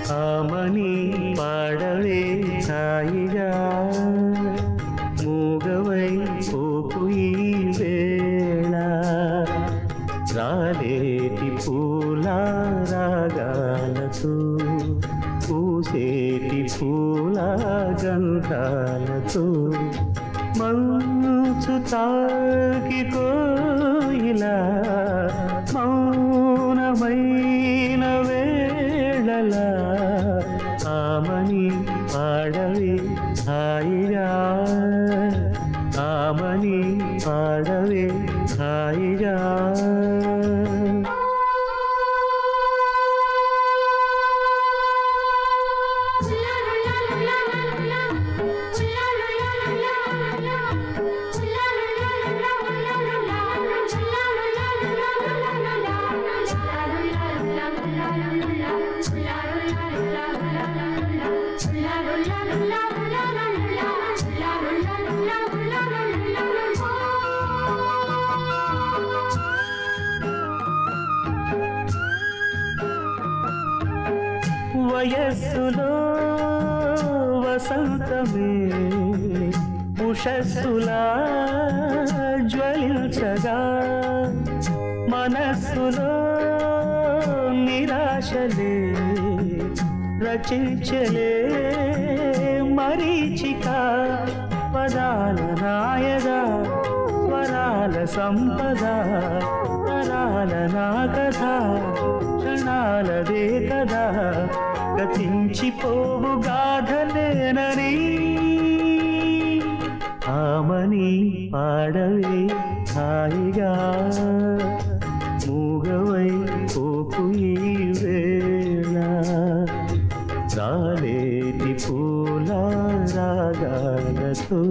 ఆమని పాడవే హాయిగా మూగవై పోకు ఈ వేళ రాలేటి పూల రాగాలతో పూసేటి పూల గంధాలతో మంచు తాకి కోయిలా మౌనమైన వేళలా ఆమని పాడవే హాయిగా ఆమని పాడవే హాయిగా వయస్సులో వసంతమే ఉషస్సులా జ్వలించగా మనస్సులో నిరాశలే రచించలే మరీచిక పదాల నాయగా స్వరాల సంపద తరాల నా కథ క్షణాలదే కదా గతించిపోవు గాథలేనని ఆమని పాడవే హాయిగా మూగవై పోకు ఈ వేళ రాలేటి పూల రాగాలతో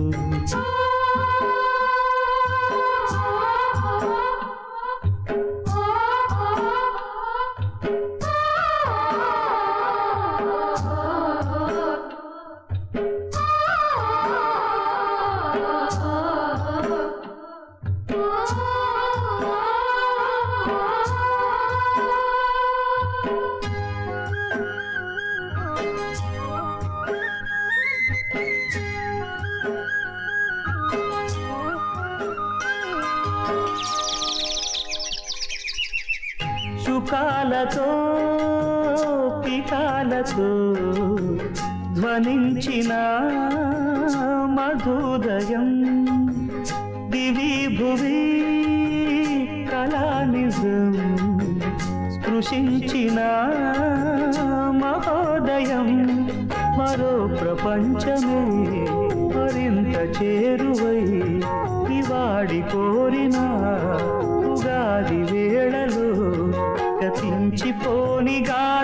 శుకాలతో పికాలతో ధ్వనించిన మధుదయం దివి భువి కళానిజం స్పృశించిన మహోదయం మరో ప్రపంచమే మరింత చేరువై ఇవాడి కోరిన ఉగాది వేళలో గతించిపోని గా